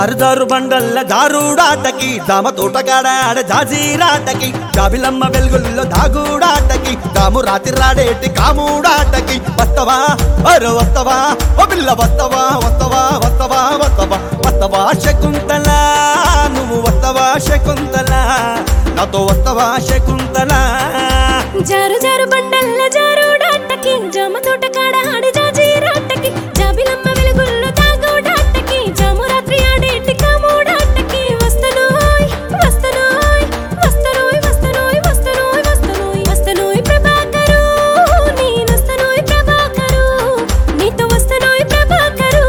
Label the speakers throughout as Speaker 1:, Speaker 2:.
Speaker 1: జారు జారు బండల్ల జారుడాటకి జామ తోటగాడ ఆడ జాజీరాటకి జాబిలమ్మ వెలుగుల్లో దాగుడాటకి దాము రాతి రాడేటి కాముడాటకి వస్తవా అరే వస్తవా ఓ పిల్ల వస్తవా వస్తవా వస్తవా వస్తవా వస్తవా శకుంతల నువ్వు వస్తవా శకుంతల నాతో వస్తవా శకుంతల
Speaker 2: జారు జారు బండల్ల జారుడాటకి జామ తోట కాడ ఆడి జాజీరాటకి జాబిలమ్మ వెలుగుల్లో తాగుడాటకి జాము రాత్రి ఆడేటి కాముడాటకి వస్తనోయ్ వస్తనోయ్ వస్తనోయ్ వస్తనోయ్ వస్తనోయ్ వస్తనోయ్ వస్తనోయ్ ప్రభాకరు నేనొస్తనోయ్ ప్రభాకరు నీతో వస్తనోయ్ ప్రభాకరు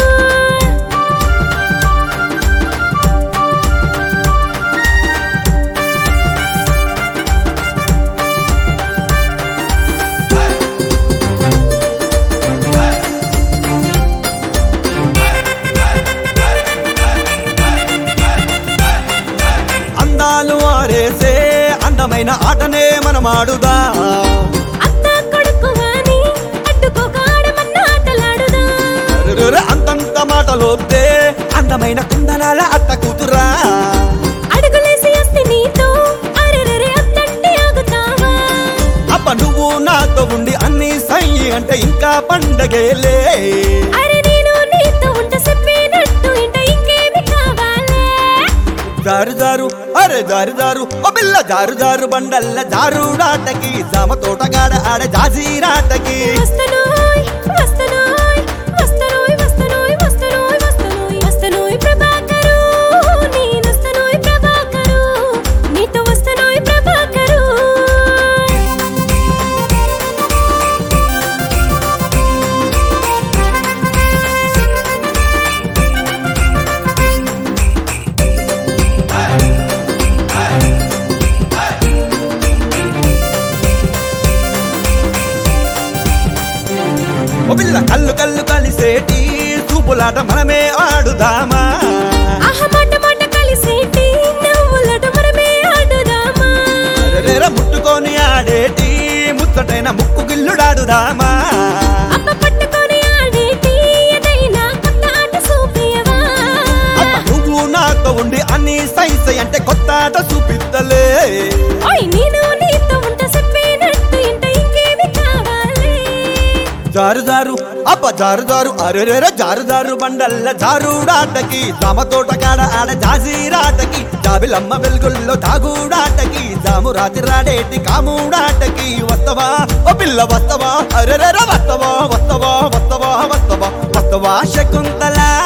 Speaker 1: అందాలు ఆరేసే అందమైన ఆటనే మనం ఆడుదా
Speaker 2: అత్త కొడుకు వాని అడ్డుకోక ఆడమన్న ఆటలాడుదా
Speaker 1: అరెరెరె అంతంత మాటలొద్దే అందమైన కుందనాల అత్త కూతురా
Speaker 2: అడుగులేసి వస్తే నీతో అరెరెరె అత్తంటే ఆగుతావా
Speaker 1: అప్ప నువ్వు నాతో ఉండి అన్ని సై అంటే ఇంకా పండగేలే
Speaker 2: అరే నేను నీతో ఉంట చెప్పినట్టు ఇంట ఇంకేమి కావాలే
Speaker 1: జారు జారు అరే జారు జారు ఓ పిల్ల జారు జారు బండల్ల జారుడాటకి జామ తోటగాడ ఆడ జాజీరాటకి
Speaker 2: వస్తనోయ్ వస్తనోయ్ వస్తనోయ్ వస్తనోయ్ వస్తనోయ్ వస్తనోయ్ వస్తనోయ్ ప్రభాకరు నేనొస్తనోయ్ ప్రభాకరు నీతో వస్తనోయ్ ప్రభాకరు
Speaker 1: ఓ పిల్ల కళ్ళు కళ్ళు కలిసేటి చూపులాట మనమే ఆడుదామా
Speaker 2: ఆహ మాట మాట కలిసేటి నవ్వులట మనమే ఆడుదామా
Speaker 1: అరెరెరె ముట్టుకొని ఆడేటి ముచ్చటైన ముక్కు గిల్లుడాడుదామా
Speaker 2: అప్ప పట్టుకొని ఆడేటి ఏదైనా కొత్త ఆట చూపియవా
Speaker 1: అప్ప నువ్వు నాతో ఉండి అన్ని సైన్స్ అంటే కొత్త ఆట చూపిద్దలే
Speaker 2: ఓయ్ నేను నీతో ఉంట చెప్పినట్టు ఇంట ఇంకేమి కావాలి
Speaker 1: జారు జారు అప్ప జారు జారు అరెరెర జారు జారు బండల్ల జారుడాటకి జామ తోటకాడ ఆడ జాజీరాటకి జాబిలమ్మ వెలుగుల్లో దాగుడాటకి జాము రాతి రాడేటి కాముడాటకి వస్తవా ఓ పిల్ల వస్తవా అరెరెర వస్తవా వస్తవా వస్తవా వస్తవా వస్తవా శకుంతలా